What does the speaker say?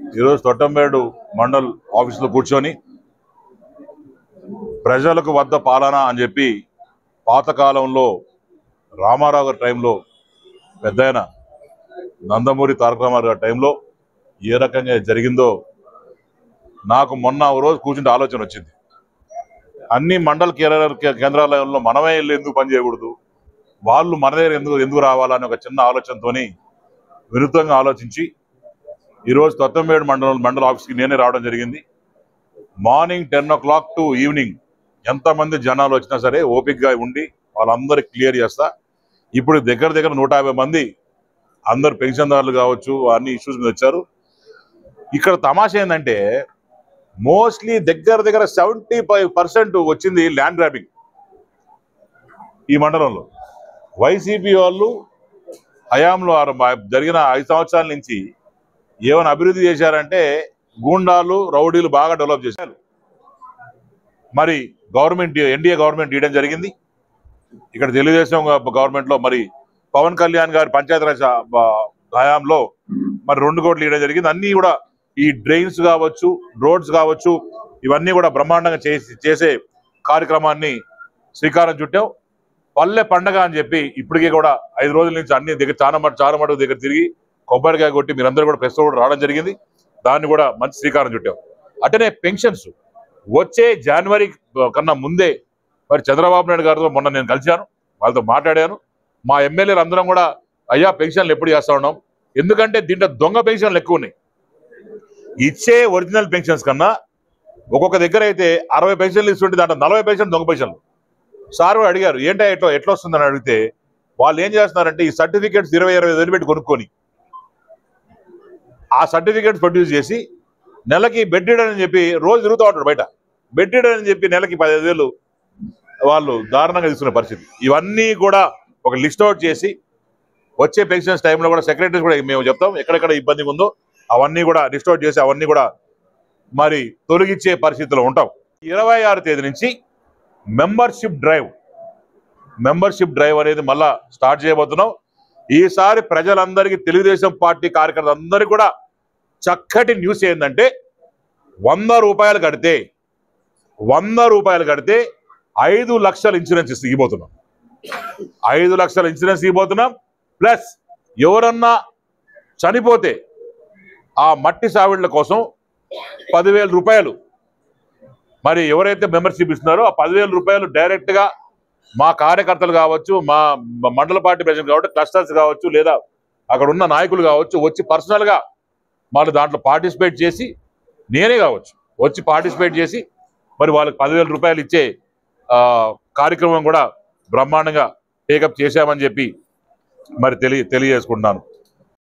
ఈరోజు తొట్టంబేడు మండల్ ఆఫీసులో కూర్చొని ప్రజలకు వద్ద పాలన అని చెప్పి పాతకాలంలో రామారావు గారి టైంలో పెద్దయిన నందమూరి తారక రామారావు గారి టైంలో ఏ రకంగా జరిగిందో నాకు మొన్న ఓ రోజు కూర్చుంటే ఆలోచన వచ్చింది అన్ని మండల కేంద్ర కేంద్రాలయంలో మనమే వెళ్ళి ఎందుకు పని చేయకూడదు వాళ్ళు మన దగ్గర ఎందుకు ఎందుకు రావాలని ఒక చిన్న ఆలోచనతోని వినూత్నంగా ఆలోచించి ఈరోజు తొత్తంబేడు మండలం మండల ఆఫీస్కి నేనే రావడం జరిగింది morning ten o'clock to evening ఎంతమంది జనాలు వచ్చినా సరే ఓపిక్గా ఉండి వాళ్ళందరికి క్లియర్ చేస్తా ఇప్పుడు దగ్గర దగ్గర నూట యాభై మంది అందరు పెన్షన్దారులు కావచ్చు అన్ని ఇష్యూస్ మీద వచ్చారు ఇక్కడ తమాషా ఏంటంటే మోస్ట్లీ దగ్గర దగ్గర సెవెంటీ ఫైవ్ పర్సెంట్ వచ్చింది ల్యాండ్ గ్రాబింగ్ ఈ మండలంలో వైసీపీ వాళ్ళు హయాంలో ఆరు- జరిగిన ఐదు సంవత్సరాల నుంచి ఏమైనా అభివృద్ధి చేశారంటే గూండాలు రౌడీలు బాగా డెవలప్ చేశారు మరి గవర్నమెంట్ ఎన్డీఏ గవర్నమెంట్ ఇవ్వడం జరిగింది ఇక్కడ తెలుగుదేశం గవర్నమెంట్ లో మరి పవన్ కళ్యాణ్ గారి పంచాయతీరాజ్ ఆ, హయాంలో మరి రెండు కోట్లు ఇవ్వడం జరిగింది అన్ని కూడా ఈ డ్రైన్స్ కావచ్చు రోడ్స్ కావచ్చు ఇవన్నీ కూడా బ్రహ్మాండంగా చేసి చేసే కార్యక్రమాన్ని శ్రీకారం చుట్టాం పల్లె పండగ అని చెప్పి ఇప్పటికీ కూడా ఐదు రోజుల నుంచి అన్ని దగ్గర చాలా మటు చాలా మటుకు దగ్గర తిరిగి కొబ్బరికాయ కొట్టి మీరందరూ కూడా ప్రెస్ కూడా రావడం జరిగింది దాన్ని కూడా మంచి శ్రీకారం చుట్టాం అటనే పెన్షన్స్ వచ్చే జనవరి కన్నా ముందే మరి చంద్రబాబు నాయుడు గారితో మొన్న నేను కలిశాను వాళ్ళతో మాట్లాడాను మా ఎమ్మెల్యేలు అందరం కూడా అయ్యా పెన్షన్లు ఎప్పుడు చేస్తా ఉన్నాం ఎందుకంటే దీంట్లో దొంగ పెన్షన్లు ఎక్కువ ఉన్నాయి ఇచ్చే ఒరిజినల్ పెన్షన్స్ కన్నా ఒక్కొక్క దగ్గర అయితే అరవై పెన్షన్లు ఇస్తుంటే దాంట్లో నలభై పెన్షన్ దొంగ పెన్షన్లు సార్ వాడు అడిగారు ఏంటో ఎట్లా ఎట్లా వస్తుందని అడిగితే వాళ్ళు ఏం చేస్తున్నారంటే ఈ సర్టిఫికేట్స్ ఇరవై ఇరవై వేలు పెట్టి కొనుక్కొని ఆ సర్టిఫికేట్స్ ప్రొడ్యూస్ చేసి నెలకి బెడ్డెడ్ అని చెప్పి రోజు తిరుగుతూ ఉంటాడు బయట బెడ్డెడ్ అని చెప్పి నెలకి పదిహేను వేలు వాళ్ళు దారుణంగా తీసుకునే పరిస్థితి ఇవన్నీ కూడా ఒక లిస్ట్ అవుట్ చేసి వచ్చే పెన్షన్స్ టైంలో కూడా సెక్రటరీస్ కూడా మేము చెప్తాం ఎక్కడెక్కడ ఇబ్బంది ఉందో అవన్నీ కూడా లిస్ట్ అవుట్ చేసి అవన్నీ కూడా మరి తొలగించే పరిస్థితిలో ఉంటాం ఇరవై ఆరు తేదీ నుంచి మెంబర్షిప్ డ్రైవ్ మెంబర్షిప్ డ్రైవ్ అనేది మళ్ళా స్టార్ట్ చేయబోతున్నాం ఈసారి ప్రజలందరికీ తెలుగుదేశం పార్టీ కార్యకర్తలందరికీ కూడా చక్కటి న్యూస్ ఏంటంటే వంద రూపాయలు కడితే వంద రూపాయలు కడితే ఐదు లక్షల ఇన్సూరెన్స్ ఇవ్వబోతున్నాం ఐదు లక్షల ఇన్సూరెన్స్ ఇవ్వబోతున్నాం ప్లస్ ఎవరన్నా చనిపోతే ఆ మట్టి సావిళ్ళ కోసం పదివేల రూపాయలు మరి ఎవరైతే మెంబర్షిప్ ఇస్తున్నారో ఆ పదివేల రూపాయలు డైరెక్ట్ గా మా కార్యకర్తలు కావచ్చు మా మా మండల పార్టీ ప్రెసిడెంట్ కావచ్చు క్లస్టర్స్ కావచ్చు లేదా అక్కడ ఉన్న నాయకులు కావచ్చు వచ్చి పర్సనల్ గా వాళ్ళు దాంట్లో పార్టిసిపేట్ చేసి నేనే కావచ్చు వచ్చి పార్టిసిపేట్ చేసి మరి వాళ్ళకి పదివేల రూపాయలు ఇచ్చే ఆ, కార్యక్రమం కూడా బ్రహ్మాండంగా టేకప్ చేశామని చెప్పి మరి తెలియ తెలియజేసుకుంటున్నాను